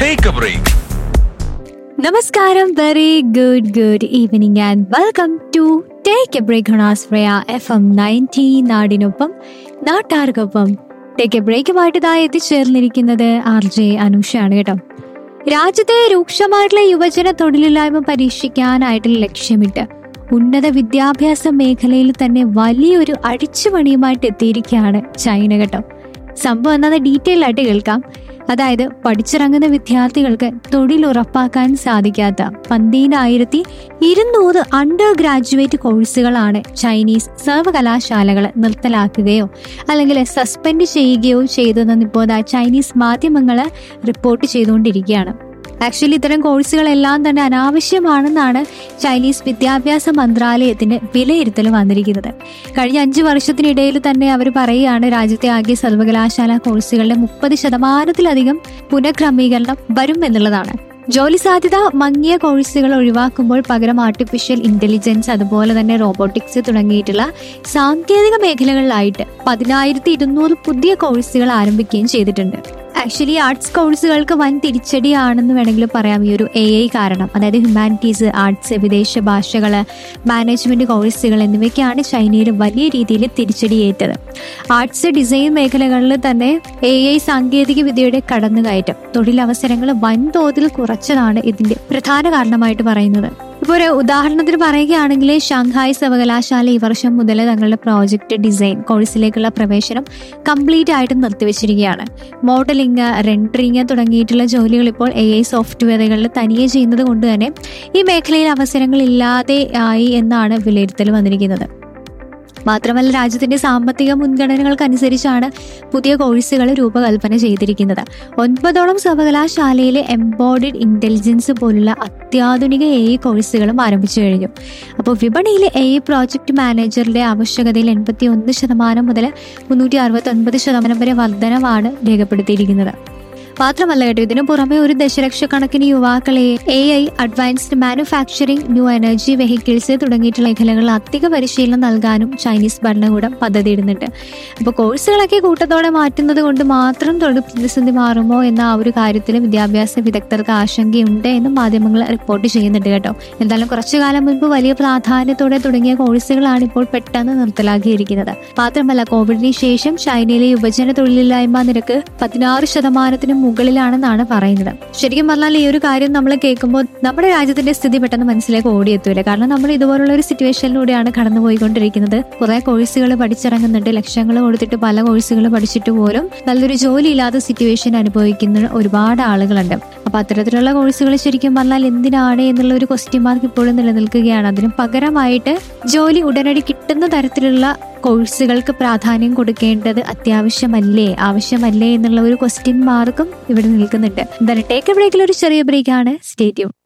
take a break നമസ്കാരം very good good evening and welcome to take a break ഹണാസ്പ്രയ F M ninety നാടിനൊപ്പം നാട്ടാർക്കൊപ്പം take A ബ്രേക്കുമായിട്ട് ഇതാ എത്തിച്ചേർന്നിരിക്കുന്നത് R J അനുഷയാണ് കേട്ടോ രാജ്യത്തെ രൂക്ഷമായിട്ടുള്ള യുവജന തൊഴിലില്ലായ്മ പരീക്ഷിക്കാനായിട്ടുള്ള ലക്ഷ്യമിട്ട് ഉന്നത വിദ്യാഭ്യാസ മേഖലയിൽ തന്നെ വലിയൊരു അടിച്ചുപണിയുമായിട്ട് എത്തിയിരിക്കുകയാണ് ചൈന കേട്ടോ സംഭവം എന്നത് ഡീറ്റെയിൽ ആയിട്ട് കേൾക്കാം അതായത് പഠിച്ചിറങ്ങുന്ന വിദ്യാർത്ഥികൾക്ക് തൊഴിൽ ഉറപ്പാക്കാൻ സാധിക്കാത്ത പന്തീനായിരത്തി ഇരുന്നൂറ് അണ്ടർ ഗ്രാജുവേറ്റ് കോഴ്സുകളാണ് ചൈനീസ് സർവകലാശാലകൾ നിർത്തലാക്കുകയോ അല്ലെങ്കിൽ സസ്പെൻഡ് ചെയ്യുകയോ ചെയ്തതെന്ന് ഇപ്പോൾ ദാ ചൈനീസ് മാധ്യമങ്ങൾ റിപ്പോർട്ട് ചെയ്തുകൊണ്ടിരിക്കുകയാണ് ആക്ച്വലി ഇത്തരം കോഴ്സുകളെല്ലാം തന്നെ അനാവശ്യമാണെന്നാണ് ചൈനീസ് വിദ്യാഭ്യാസ മന്ത്രാലയത്തിന് വിലയിരുത്തൽ വന്നിരിക്കുന്നത് കഴിഞ്ഞ അഞ്ച് വർഷത്തിനിടയിൽ തന്നെ അവർ പറയുകയാണ് രാജ്യത്തെ ആകെ സർവകലാശാല കോഴ്സുകളുടെ മുപ്പത് ശതമാനത്തിലധികം പുനഃക്രമീകരണം വരും എന്നുള്ളതാണ് ജോലി സാധ്യത മങ്ങിയ കോഴ്സുകൾ ഒഴിവാക്കുമ്പോൾ പകരം ആർട്ടിഫിഷ്യൽ ഇന്റലിജൻസ് അതുപോലെ തന്നെ റോബോട്ടിക്സ് തുടങ്ങിയിട്ടുള്ള സാങ്കേതിക മേഖലകളിലായിട്ട് പതിനായിരത്തി ഇരുന്നൂറ് പുതിയ കോഴ്സുകൾ ആരംഭിക്കുകയും ചെയ്തിട്ടുണ്ട് ആക്ച്വലി ആർട്സ് കോഴ്സുകൾക്ക് വൻ തിരിച്ചടിയാണെന്ന് വേണമെങ്കിൽ പറയാം ഈ ഒരു എ ഐ കാരണം അതായത് ഹ്യൂമാനിറ്റീസ് ആർട്സ് വിദേശ ഭാഷകൾ മാനേജ്മെന്റ് കോഴ്സുകൾ എന്നിവയ്ക്കാണ് ചൈനയിൽ വലിയ രീതിയിൽ തിരിച്ചടിയേറ്റത് ആർട്സ് ഡിസൈൻ മേഖലകളിൽ തന്നെ എ ഐ സാങ്കേതിക വിദ്യയുടെ കടന്നുകയറ്റം തൊഴിലവസരങ്ങൾ വൻതോതിൽ കുറച്ചതാണ് ഇതിന്റെ പ്രധാന കാരണമായിട്ട് പറയുന്നത് ഇപ്പോൾ ഒരു ഉദാഹരണത്തിന് പറയുകയാണെങ്കിൽ ഷാങ്ഹായ് സർവകലാശാല ഈ വർഷം മുതൽ തങ്ങളുടെ പ്രോജക്റ്റ് ഡിസൈൻ കോഴ്സിലേക്കുള്ള പ്രവേശനം കംപ്ലീറ്റ് ആയിട്ട് നിർത്തിവെച്ചിരിക്കുകയാണ് മോഡലിംഗ് റെൻഡറിങ് തുടങ്ങിയിട്ടുള്ള ജോലികൾ ഇപ്പോൾ എ ഐ സോഫ്റ്റ്വെയറുകളിൽ തനിയെ ചെയ്യുന്നത് കൊണ്ട് തന്നെ ഈ മേഖലയിൽ അവസരങ്ങൾ ഇല്ലാതെ ആയി എന്നാണ് വിലയിരുത്തൽ വന്നിരിക്കുന്നത് മാത്രമല്ല രാജ്യത്തിന്റെ സാമ്പത്തിക മുൻഗണനകൾക്കനുസരിച്ചാണ് പുതിയ കോഴ്സുകൾ രൂപകൽപ്പന ചെയ്തിരിക്കുന്നത് ഒൻപതോളം സർവകലാശാലയിലെ എംബോഡിഡ് ഇന്റലിജൻസ് പോലുള്ള അത്യാധുനിക എ ഐ കോഴ്സുകളും ആരംഭിച്ചു കഴിഞ്ഞു അപ്പോൾ വിപണിയിലെ എ ഐ പ്രോജക്റ്റ് മാനേജറുടെ ആവശ്യകതയിൽ എൺപത്തി ഒന്ന് ശതമാനം മുതൽ മുന്നൂറ്റി അറുപത്തി ഒൻപത് ശതമാനം വരെ വർധനവാണ് രേഖപ്പെടുത്തിയിരിക്കുന്നത് മാത്രമല്ല കേട്ടോ ഇതിനു പുറമെ ഒരു ദശലക്ഷക്കണക്കിന് യുവാക്കളെ A I advanced manufacturing new energy vehicles തുടങ്ങിയിട്ടുള്ള മേഖലകളിൽ അധിക പരിശീലനം നൽകാനും ചൈനീസ് ഭരണകൂടം പദ്ധതിയിടുന്നുണ്ട് അപ്പോൾ കോഴ്സുകളൊക്കെ കൂട്ടത്തോടെ മാറ്റുന്നത് കൊണ്ട് മാത്രം തൊഴിൽ പ്രതിസന്ധി മാറുമോ എന്ന ആ ഒരു കാര്യത്തിൽ വിദ്യാഭ്യാസ വിദഗ്ധർക്ക് ആശങ്കയുണ്ട് എന്നും മാധ്യമങ്ങൾ റിപ്പോർട്ട് ചെയ്യുന്നുണ്ട് കേട്ടോ എന്തായാലും കുറച്ചു കാലം മുൻപ് വലിയ പ്രാധാന്യത്തോടെ തുടങ്ങിയ കോഴ്സുകളാണ് ഇപ്പോൾ പെട്ടെന്ന് നിർത്തലാക്കിയിരിക്കുന്നത് മാത്രമല്ല കോവിഡിന് ശേഷം ചൈനയിലെ യുവജന തൊഴിലില്ലായ്മ നിരക്ക് പതിനാറ് ശതമാനത്തിന് മുകളിലാണെന്നാണ് പറയുന്നത് ശരിക്കും പറഞ്ഞാൽ ഈ ഒരു കാര്യം നമ്മൾ കേൾക്കുമ്പോൾ നമ്മുടെ രാജ്യത്തിന്റെ സ്ഥിതി പെട്ടെന്ന് മനസ്സിലേക്ക് ഓടിയെത്തൂല കാരണം നമ്മൾ ഇതുപോലുള്ള ഒരു സിറ്റുവേഷനിലൂടെയാണ് കടന്നുപോയിക്കൊണ്ടിരിക്കുന്നത് കുറെ കോഴ്സുകൾ പഠിച്ചിറങ്ങുന്നുണ്ട് ലക്ഷങ്ങൾ കൊടുത്തിട്ട് പല കോഴ്സുകൾ പഠിച്ചിട്ട് പോലും നല്ലൊരു ജോലി ഇല്ലാത്ത സിറ്റുവേഷൻ അനുഭവിക്കുന്ന ഒരുപാട് ആളുകളുണ്ട് അപ്പൊ അത്തരത്തിലുള്ള കോഴ്സുകൾ ശരിക്കും പറഞ്ഞാൽ എന്തിനാണ് എന്നുള്ള ഒരു ക്വസ്റ്റ്യൻ മാർക്ക് ഇപ്പോഴും നിലനിൽക്കുകയാണ് അതിന് പകരമായിട്ട് ജോലി ഉടനടി കിട്ടുന്ന തരത്തിലുള്ള കോഴ്സുകൾക്ക് പ്രാധാന്യം കൊടുക്കേണ്ടത് അത്യാവശ്യമല്ലേ ആവശ്യമല്ലേ എന്നുള്ള ഒരു ക്വസ്റ്റ്യൻ മാർക്കും ഇവിടെ നിൽക്കുന്നുണ്ട് എന്തായാലും ടേക്ക് എ ബ്രേക്കിൽ ഒരു ചെറിയ ബ്രേക്കാണ് സ്റ്റേറ്റ്യൂൺ